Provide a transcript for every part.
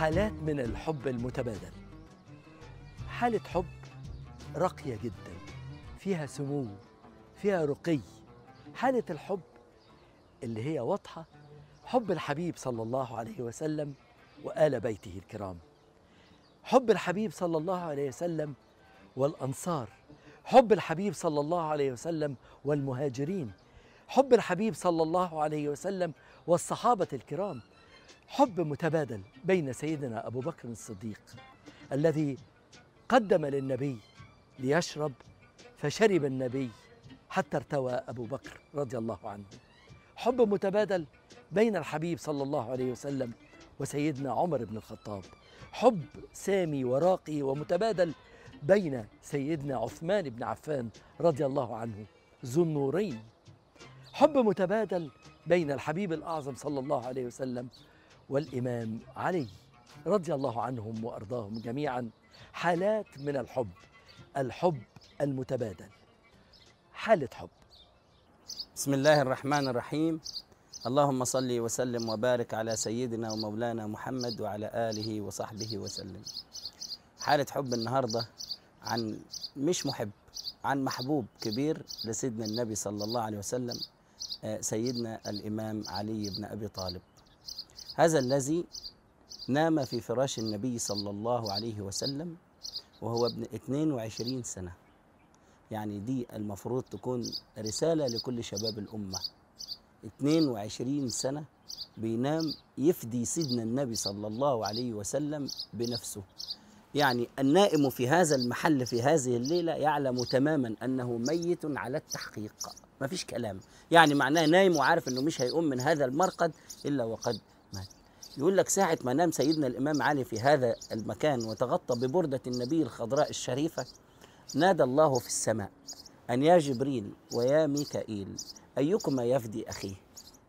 حالات من الحب المتبادل حالة حب راقية جدا فيها سمو فيها رقي حالة الحب اللي هي واضحة حب الحبيب صلى الله عليه وسلم وآل بيته الكرام حب الحبيب صلى الله عليه وسلم والأنصار حب الحبيب صلى الله عليه وسلم والمهاجرين حب الحبيب صلى الله عليه وسلم والصحابة الكرام حب متبادل بين سيدنا أبو بكر الصديق الذي قدم للنبي ليشرب فشرب النبي حتى ارتوى أبو بكر رضي الله عنه حب متبادل بين الحبيب صلى الله عليه وسلم وسيدنا عمر بن الخطاب حب سامي وراقي ومتبادل بين سيدنا عثمان بن عفان رضي الله عنه ذو النورين حب متبادل بين الحبيب الأعظم صلى الله عليه وسلم والإمام علي رضي الله عنهم وأرضاهم جميعا حالات من الحب الحب المتبادل حالة حب بسم الله الرحمن الرحيم اللهم صل وسلم وبارك على سيدنا ومولانا محمد وعلى آله وصحبه وسلم حالة حب النهاردة عن مش محب عن محبوب كبير لسيدنا النبي صلى الله عليه وسلم آه، سيدنا الإمام علي بن أبي طالب هذا الذي نام في فراش النبي صلى الله عليه وسلم وهو ابن 22 سنة يعني دي المفروض تكون رسالة لكل شباب الأمة 22 سنة بينام يفدي سيدنا النبي صلى الله عليه وسلم بنفسه يعني النائم في هذا المحل في هذه الليلة يعلم تماما أنه ميت على التحقيق ما فيش كلام يعني معناه نايم وعارف أنه مش هيقوم من هذا المرقد إلا وقد مات يقول لك ساعة ما نام سيدنا الإمام علي في هذا المكان وتغطى ببردة النبي الخضراء الشريفة نادى الله في السماء أن يا جبريل ويا ميكائيل أيكما يفدي أخيه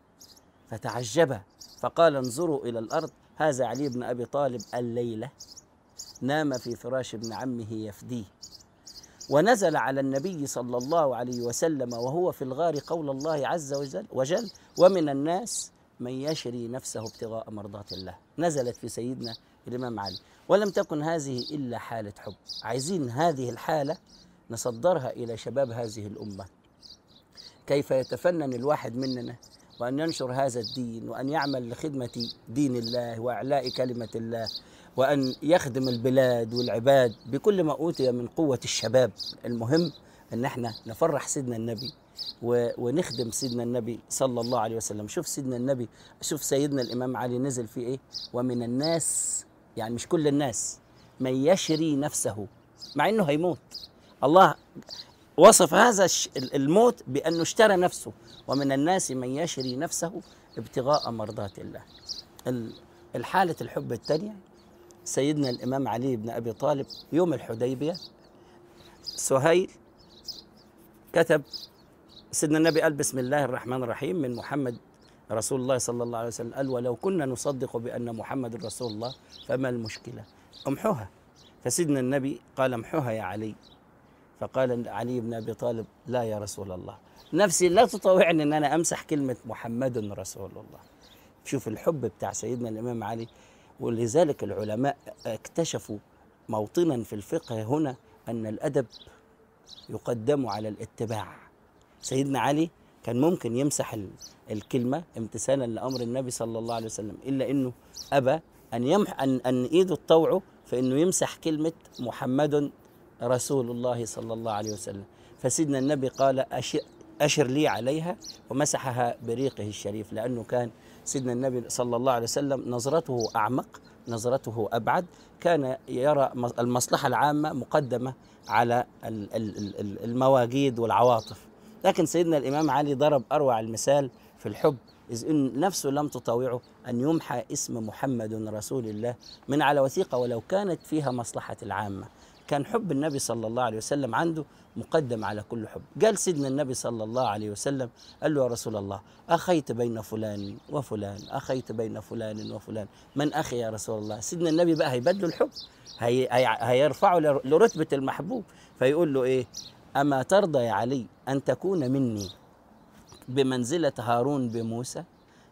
فتعجب فقال انظروا إلى الأرض هذا علي بن أبي طالب الليلة نام في فراش ابن عمه يفديه ونزل على النبي صلى الله عليه وسلم وهو في الغار قول الله عز وجل, وجل ومن الناس من يشري نفسه ابتغاء مرضات الله نزلت في سيدنا الإمام علي ولم تكن هذه إلا حالة حب عايزين هذه الحالة نصدرها إلى شباب هذه الأمة كيف يتفنن الواحد مننا وأن ينشر هذا الدين وأن يعمل لخدمة دين الله وإعلاء كلمة الله وأن يخدم البلاد والعباد بكل ما أوتي من قوة الشباب المهم أن احنا نفرح سيدنا النبي و- ونخدم سيدنا النبي صلى الله عليه وسلم شوف سيدنا النبي شوف سيدنا الإمام علي نزل في إيه ومن الناس يعني مش كل الناس من يشري نفسه مع أنه هيموت الله وصف هذا الش- الموت بأنه اشترى نفسه ومن الناس من يشري نفسه ابتغاء مرضات الله ال- الحالة الحب الثانية سيدنا الإمام علي بن أبي طالب يوم الحديبية سهيل كتب سيدنا النبي قال بسم الله الرحمن الرحيم من محمد رسول الله صلى الله عليه وسلم قال ولو كنا نصدق بأن محمد رسول الله فما المشكلة امحوها فسيدنا النبي قال امحوها يا علي فقال علي بن أبي طالب لا يا رسول الله نفسي لا تطوعني أن أنا أمسح كلمة محمد رسول الله شوف الحب بتاع سيدنا الإمام علي ولذلك العلماء اكتشفوا موطنا في الفقه هنا أن الأدب يقدم على الاتباع سيدنا علي كان ممكن يمسح ال- الكلمة امتثالا لأمر النبي صلى الله عليه وسلم إلا أنه أبى أن يمح أن, أن إيده تطوعه فإنه يمسح كلمة محمد رسول الله صلى الله عليه وسلم فسيدنا النبي قال أشر, أشر لي عليها ومسحها بريقه الشريف لأنه كان سيدنا النبي صلى الله عليه وسلم نظرته أعمق نظرته أبعد كان يرى المصلحة العامة مقدمة على ال- ال- ال- ال- المواجيد والعواطف لكن سيدنا الإمام علي ضرب أروع المثال في الحب إذ إن نفسه لم تطاوعه أن يمحى اسم محمد رسول الله من على وثيقة ولو كانت فيها مصلحة العامة كان حب النبي صلى الله عليه وسلم عنده مقدم على كل حب قال سيدنا النبي صلى الله عليه وسلم قال له يا رسول الله أخيت بين فلان وفلان أخيت بين فلان وفلان من أخي يا رسول الله سيدنا النبي بقى هيبدله الحب هي هي هيرفعه لر- لرتبة المحبوب فيقول له إيه أما ترضى يا علي أن تكون مني بمنزلة هارون بموسى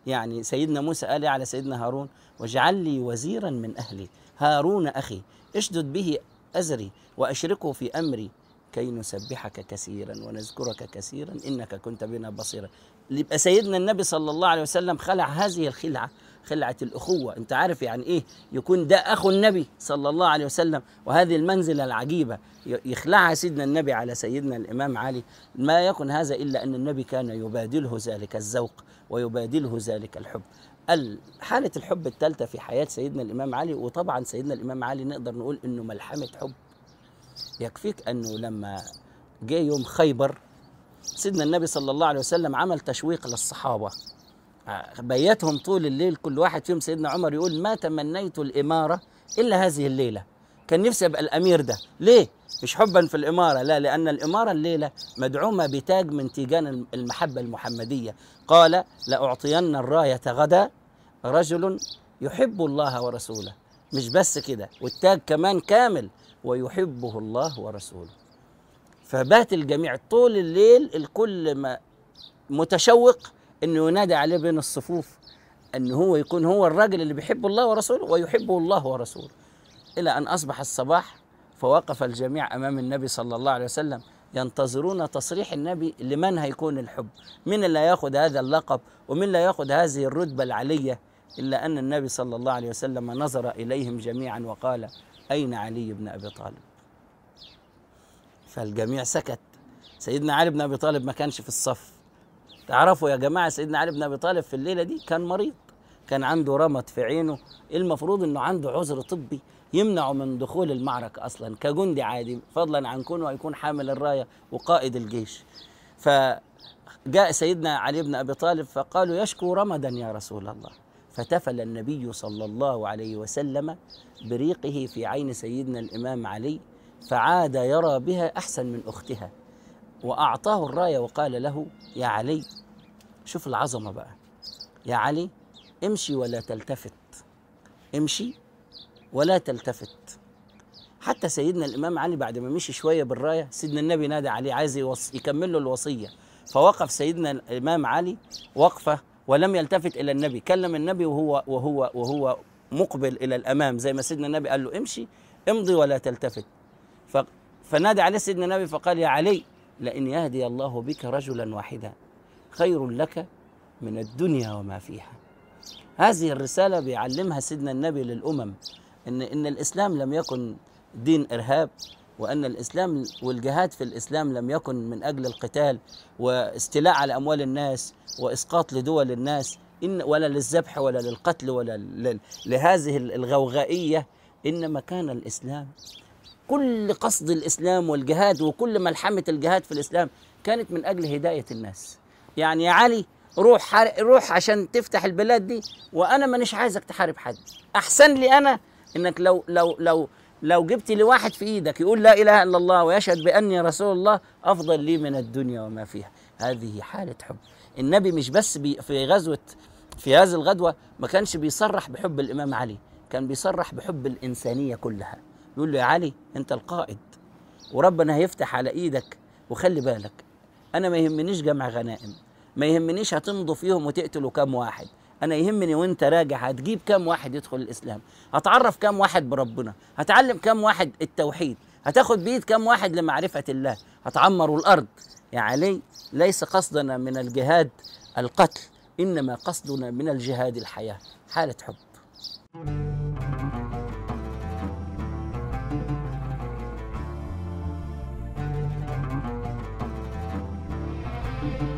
يعني سيدنا موسى قال على سيدنا هارون واجعل لي وزيرا من أهلي هارون أخي اشدد به أزري وأشركه في أمري كي نسبحك كثيرا ونذكرك كثيرا إنك كنت بنا بصيرا يبقى سيدنا النبي صلى الله عليه وسلم خلع هذه الخلعة خلعة الأخوة أنت عارف يعني إيه يكون ده أخو النبي صلى الله عليه وسلم وهذه المنزلة العجيبة يخلعها سيدنا النبي على سيدنا الإمام علي ما يكن هذا إلا أن النبي كان يبادله ذلك الذوق ويبادله ذلك الحب حالة الحب الثالثة في حياة سيدنا الإمام علي وطبعا سيدنا الإمام علي نقدر نقول إنه ملحمة حب يكفيك أنه لما جاء يوم خيبر سيدنا النبي صلى الله عليه وسلم عمل تشويق للصحابة بيتهم طول الليل كل واحد فيهم سيدنا عمر يقول ما تمنيت الإمارة إلا هذه الليلة كان نفسي أبقى الأمير ده ليه؟ مش حبا في الإمارة لا لأن الإمارة الليلة مدعومة بتاج من تيجان المحبة المحمدية قال لأعطين الراية غدا رجل يحب الله ورسوله مش بس كده والتاج كمان كامل ويحبه الله ورسوله فبات الجميع طول الليل الكل ما متشوق انه ينادي عليه بين الصفوف ان هو يكون هو الراجل اللي بيحب الله ورسوله ويحبه الله ورسوله الى ان اصبح الصباح فوقف الجميع امام النبي صلى الله عليه وسلم ينتظرون تصريح النبي لمن هيكون الحب من اللي هياخذ هذا اللقب ومن اللي هياخذ هذه الرتبه العليه الا ان النبي صلى الله عليه وسلم نظر اليهم جميعا وقال اين علي بن ابي طالب فالجميع سكت سيدنا علي بن ابي طالب ما كانش في الصف تعرفوا يا جماعه سيدنا علي بن ابي طالب في الليله دي كان مريض كان عنده رمد في عينه المفروض انه عنده عذر طبي يمنعه من دخول المعركه اصلا كجندي عادي فضلا عن كونه يكون حامل الرايه وقائد الجيش فجاء سيدنا علي بن ابي طالب فقالوا يشكو رمدا يا رسول الله فتفل النبي صلى الله عليه وسلم بريقه في عين سيدنا الامام علي فعاد يرى بها احسن من اختها واعطاه الرايه وقال له يا علي شوف العظمه بقى يا علي امشي ولا تلتفت امشي ولا تلتفت حتى سيدنا الامام علي بعد ما مشي شويه بالرايه سيدنا النبي نادى عليه عايز يوص يكمل له الوصيه فوقف سيدنا الامام علي وقفه ولم يلتفت الى النبي كلم النبي وهو وهو وهو مقبل الى الامام زي ما سيدنا النبي قال له امشي امضي ولا تلتفت ف... فنادى عليه سيدنا النبي فقال يا علي لئن يهدي الله بك رجلا واحدا خير لك من الدنيا وما فيها هذه الرسالة بيعلمها سيدنا النبي للأمم إن إن الإسلام لم يكن دين إرهاب وأن الإسلام والجهاد في الإسلام لم يكن من أجل القتال واستيلاء على أموال الناس وإسقاط لدول الناس إن ولا للذبح ولا للقتل ولا ل- لهذه الغوغائية إنما كان الإسلام كل قصد الإسلام والجهاد وكل ملحمة الجهاد في الإسلام كانت من أجل هداية الناس يعني يا علي روح حر... روح عشان تفتح البلاد دي وانا مانيش عايزك تحارب حد احسن لي انا انك لو لو لو لو جبت لي واحد في ايدك يقول لا اله الا الله ويشهد باني رسول الله افضل لي من الدنيا وما فيها هذه حاله حب النبي مش بس بي في غزوه في هذه الغزوه ما كانش بيصرح بحب الامام علي كان بيصرح بحب الانسانيه كلها يقول له يا علي انت القائد وربنا هيفتح على ايدك وخلي بالك انا ما يهمنيش جمع غنائم ما يهمنيش هتمضوا فيهم وتقتلوا كام واحد انا يهمني وانت راجع هتجيب كام واحد يدخل الاسلام هتعرف كام واحد بربنا هتعلم كام واحد التوحيد هتاخد بيد كام واحد لمعرفة الله هتعمروا الارض يا علي ليس قصدنا من الجهاد القتل انما قصدنا من الجهاد الحياة حالة حب thank you